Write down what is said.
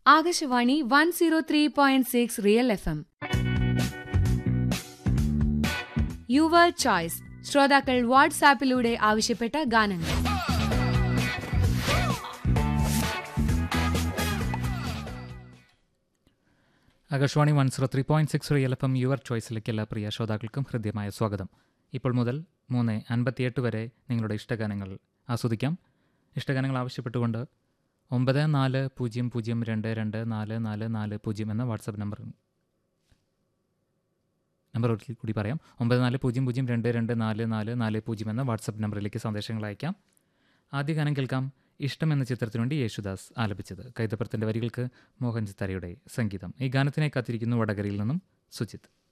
Akashvani one zero three point six real F M your choice ശ്രോതാക്കൾ വാട്സാപ്പിലൂടെ ആവശ്യപ്പെട്ട ഗാനങ്ങൾ Akashvani one zero three point six real F M your ചോയ്സിലേക്ക് എല്ലാ പ്രിയ ശ്രോതാക്കൾക്കും ഹൃദ്യമായ സ്വാഗതം ഇപ്പോൾ മുതൽ മൂന്ന് അൻപത്തിയെട്ട് വരെ നിങ്ങളുടെ ഇഷ്ടഗാനങ്ങൾ ആസ്വദിക്കാം ഇഷ്ടഗാനങ്ങൾ ആവശ്യപ്പെട്ടുകൊണ്ട് ഒമ്പത് നാല് പൂജ്യം പൂജ്യം രണ്ട് രണ്ട് നാല് നാല് നാല് പൂജ്യം എന്ന വാട്സപ്പ് നമ്പർ നമ്പർ ഒരിക്കൽ കൂടി പറയാം ഒമ്പത് നാല് പൂജ്യം പൂജ്യം രണ്ട് രണ്ട് നാല് നാല് നാല് പൂജ്യം എന്ന വാട്സപ്പ് നമ്പറിലേക്ക് സന്ദേശങ്ങൾ അയക്കാം ആദ്യ ഗാനം കേൾക്കാം ഇഷ്ടം എന്ന ചിത്രത്തിനു വേണ്ടി യേശുദാസ് ആലപിച്ചത് കൈതപ്പുറത്തിൻ്റെ വരികൾക്ക് മോഹൻ ചിത്താരയുടെ സംഗീതം ഈ ഗാനത്തിനെ കാത്തിരിക്കുന്നു വടകരയിൽ നിന്നും സുജിത്ത്